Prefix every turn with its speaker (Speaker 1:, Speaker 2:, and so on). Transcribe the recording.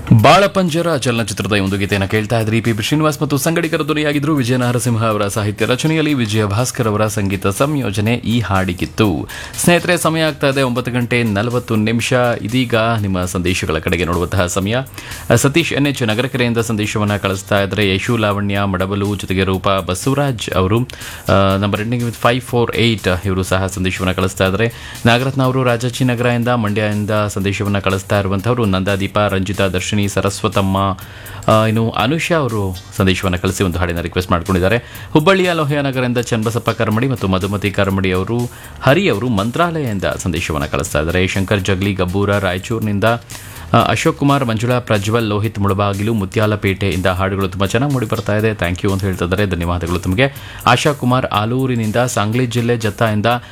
Speaker 1: ಬಾಳಪಂಜರ ಚಲನಚಿತ್ರದ ಈ ಒಂದು ಗೀತೆಯನ್ನು ಕೇಳ್ತಾ ಇದ್ರಿ ಪಿ ಬಿ ಶ್ರೀನಿವಾಸ್ ಮತ್ತು ಸಂಗಡಿಗರ ಧ್ವನಿಯಾಗಿದ್ರು ವಿಜಯ ನರಸಿಂಹ ಅವರ ಸಾಹಿತ್ಯ ರಚನೆಯಲ್ಲಿ ವಿಜಯ ಭಾಸ್ಕರ್ ಅವರ ಸಂಗೀತ ಸಂಯೋಜನೆ ಈ ಹಾಡಿಗಿತ್ತು ಸ್ನೇಹಿತರೆ ಸಮಯ ಆಗ್ತಾ ಇದೆ ಒಂಬತ್ತು ಗಂಟೆ ನಲವತ್ತು ನಿಮಿಷ ಇದೀಗ ನಿಮ್ಮ ಸಂದೇಶಗಳ ಕಡೆಗೆ ನೋಡುವಂತಹ ಸಮಯ ಅಹ್, ಸತೀಶ್ ಎನ್ ಎಚ್ ನಗರಕೆರೆಯಿಂದ ಸಂದೇಶವನ್ನು ಕಳಿಸ್ತಾ ಇದ್ರೆ ಯಶು ಲಾವಣ್ಯ ಮಡಬಲು ಜೊತೆಗೆ ರೂಪ ಬಸವರಾಜ್ ಅವರು number ending with five four eight ಇವರು ಸಹ ಸಂದೇಶವನ್ನು ಕಳಿಸ್ತಾ ಇದ್ದಾರೆ ನಾಗರತ್ನ ಅವರು ರಾಜಾಜಿನಗರದಿಂದ ಮಂಡ್ಯದಿಂದ ಸಂದೇಶವನ್ನು ಕಳಿಸ್ತಾ ಇರುವಂಥವರು ನಂದಾದೀಪ ರಂಜಿತಾ ದರ್ಶಿನಿ ಸರಸ್ವತಮ್ಮ ಆ, ಇನ್ನು ಅನುಷಾ ಅವರು ಸಂದೇಶವನ್ನು ಕಳಿಸಿ ಒಂದು ಹಾಡಿನ ರಿಕ್ವೆಸ್ಟ್ ಮಾಡ್ಕೊಂಡಿದ್ದಾರೆ ಹುಬ್ಬಳ್ಳಿಯ ಲೋಹಯ ನಗರದಿಂದ ಚನ್ನಬಸಪ್ಪ ಕರ್ಮಡಿ ಮತ್ತು ಮಧುಮತಿ ಕರ್ಮಡಿ ಅವರು ಹರಿ ಅವರು ಮಂತ್ರಾಲಯದಿಂದ ಸಂದೇಶವನ್ನು ಕಳಿಸ್ತಾ ಇದ್ದಾರೆ ಶಂಕರ್ ಜಗ್ಲಿ ಗಬ್ಬೂರ ರಾಯಚೂರಿನಿಂದ ಆ, ಅಶೋಕ್ ಕುಮಾರ್ ಮಂಜುಳಾ ಪ್ರಜ್ವಲ್ ಲೋಹಿತ್ ಮುಳಬಾಗಿಲು ಮುತ್ಯಾಲಪೇಟೆಯಿಂದ ಹಾಡುಗಳು ತುಂಬ ಚೆನ್ನಾಗಿ ಮೂಡಿ ಬರ್ತಾ ಇದೆ ಥ್ಯಾಂಕ್ ಯು ಅಂತ ಹೇಳ್ತಿದ್ದಾರೆ ಧನ್ಯವಾದಗಳು ತಮಗೆ ಆಶಾ ಕುಮಾರ್ ಆಲೂರಿನಿಂದ ಸಾಂಗ್ಲಿ ಜಿಲ್ಲೆ ಜತ್ತಾಯಿಂದ